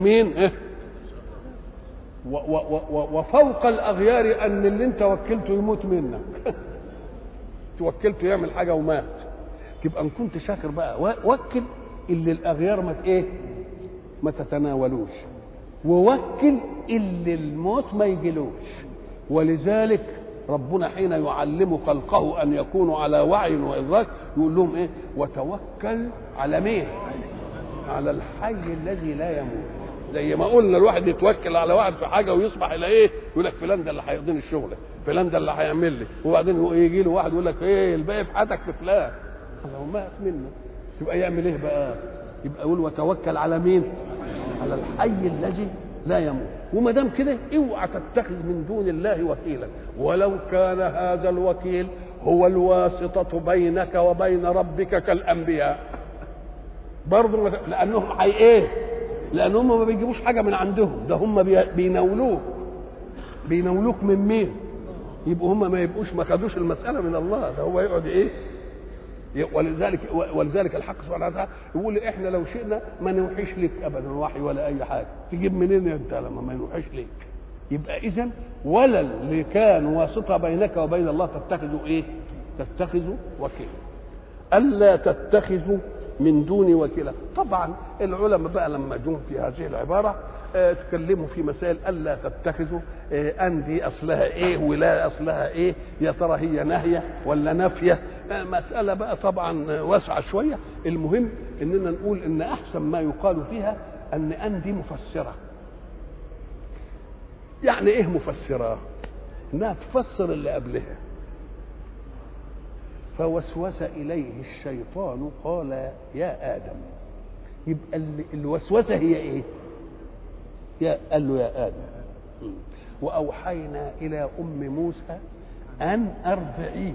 مين إيه؟ و و و وفوق الاغيار ان اللي انت وكلته يموت منك توكلته يعمل حاجه ومات تبقى ان كنت شاكر بقى وكل اللي الاغيار ما ايه ما تتناولوش ووكل اللي الموت ما يجيلوش ولذلك ربنا حين يعلم خلقه ان يكونوا على وعي وادراك يقول لهم ايه وتوكل على مين على الحي الذي لا يموت زي ما قلنا الواحد يتوكل على واحد في حاجه ويصبح الى ايه يقول لك فلان ده اللي هيقضيني الشغل فلان ده اللي هيعمل لي وبعدين يجي له واحد يقول لك ايه الباقي في حياتك في فلان لو مات منه يبقى يعمل ايه بقى يبقى يقول وتوكل على مين على الحي الذي لا يموت وما دام كده اوعى تتخذ من دون الله وكيلا ولو كان هذا الوكيل هو الواسطة بينك وبين ربك كالأنبياء برضه لأنهم حي إيه؟ لأنهم ما بيجيبوش حاجة من عندهم ده هم بيناولوك بيناولوك من مين؟ يبقوا هم ما يبقوش ما خدوش المسألة من الله ده هو يقعد إيه؟ ولذلك ولذلك الحق سبحانه وتعالى يقول احنا لو شئنا ما نوحيش لك ابدا وحي ولا اي حاجه تجيب منين انت لما ما نوحيش لك يبقى اذا ولا اللي كان واسطه بينك وبين الله تتخذوا ايه تتخذوا وكيلا الا تتخذوا من دون وكيلا طبعا العلماء بقى لما جم في هذه العباره اه تكلموا في مسائل الا تتخذوا اه ان دي اصلها ايه ولا اصلها ايه يا ترى هي ناهيه ولا نافيه اه مساله بقى طبعا واسعه شويه المهم اننا نقول ان احسن ما يقال فيها ان ان دي مفسره يعني ايه مفسره انها تفسر اللي قبلها فوسوس اليه الشيطان قال يا ادم يبقى الوسوسه هي ايه يا قال له يا ادم واوحينا الى ام موسى ان ارضعيه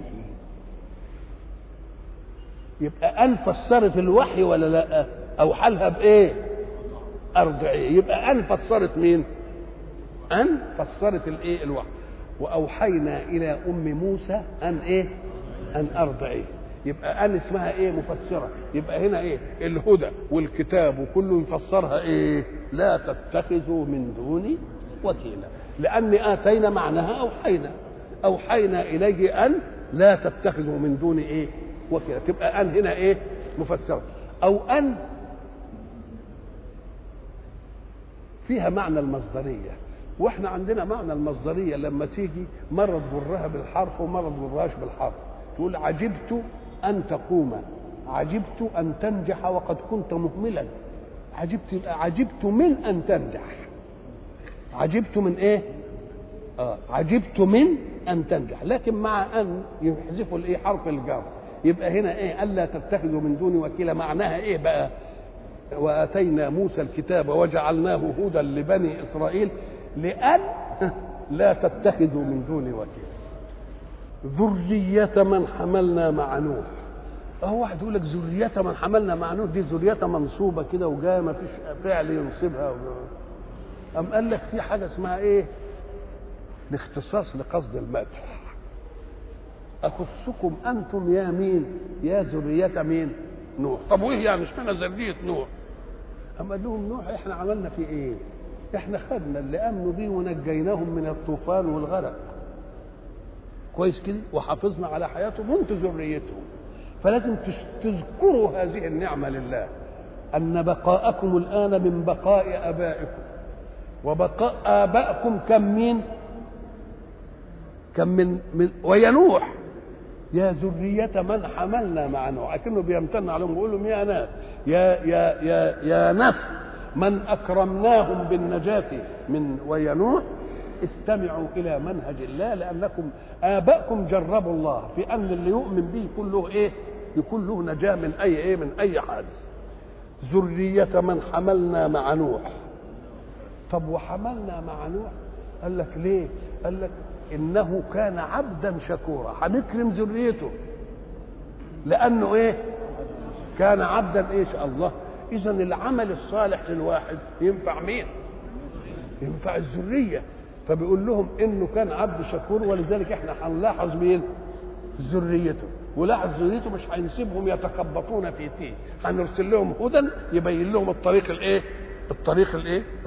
يبقى ان فسرت الوحي ولا لا او حالها بايه ارضعيه يبقى ان فسرت مين ان فسرت الايه الوحي واوحينا الى ام موسى ان ايه ان ارضعيه يبقى ان اسمها ايه مفسره يبقى هنا ايه الهدى والكتاب وكله يفسرها ايه لا تتخذوا من دوني وكيلا لاني اتينا معناها اوحينا اوحينا اليه ان لا تتخذوا من دوني ايه وكيلا تبقى ان هنا ايه مفسره او ان فيها معنى المصدريه واحنا عندنا معنى المصدريه لما تيجي مره تجرها بالحرف ومره تجرهاش بالحرف تقول عجبت ان تقوم عجبت ان تنجح وقد كنت مهملا عجبت عجبت من ان تنجح عجبت من ايه اه عجبت من ان تنجح لكن مع ان يحذفوا الايه حرف الجر يبقى هنا ايه الا تتخذوا من دوني وكيلا معناها ايه بقى واتينا موسى الكتاب وجعلناه هدى لبني اسرائيل لان لا تتخذوا من دوني وكيلا ذرية من حملنا مع نوح اهو واحد يقول لك ذرية من حملنا مع نوح دي ذرية منصوبة كده وجاية ما فيش فعل ينصبها أم قال لك في حاجة اسمها ايه؟ الاختصاص لقصد المدح أخصكم أنتم يا مين؟ يا ذرية مين؟ نوح طب وإيه يعني اشمعنى ذرية نوح؟ أما قال لهم نوح إحنا عملنا فيه إيه؟ إحنا خدنا اللي آمنوا بيه ونجيناهم من الطوفان والغرق كويس كده وحافظنا على حياتهم وانتم ذريتهم فلازم تذكروا هذه النعمة لله أن بقاءكم الآن من بقاء آبائكم وبقاء آبائكم كم مين؟ كم من, من ويا نوح يا ذرية من حملنا مع نوح لكنه بيمتن عليهم بيقول لهم يا ناس يا يا يا يا ناس من أكرمناهم بالنجاة من ويا نوح استمعوا الى منهج الله لانكم ابائكم جربوا الله في ان اللي يؤمن به يكون له ايه؟ يكون له نجاه من اي ايه؟ من اي حادث. ذرية من حملنا مع نوح. طب وحملنا مع نوح؟ قال لك ليه؟ قال لك انه كان عبدا شكورا، هنكرم ذريته. لانه ايه؟ كان عبدا ايش؟ الله. اذا العمل الصالح للواحد ينفع مين؟ ينفع الذريه فبيقول لهم انه كان عبد شكور ولذلك احنا هنلاحظ مين ذريته ولاحظ ذريته مش هنسيبهم يتخبطون في تيه هنرسل لهم هدى يبين لهم الطريق الايه الطريق الايه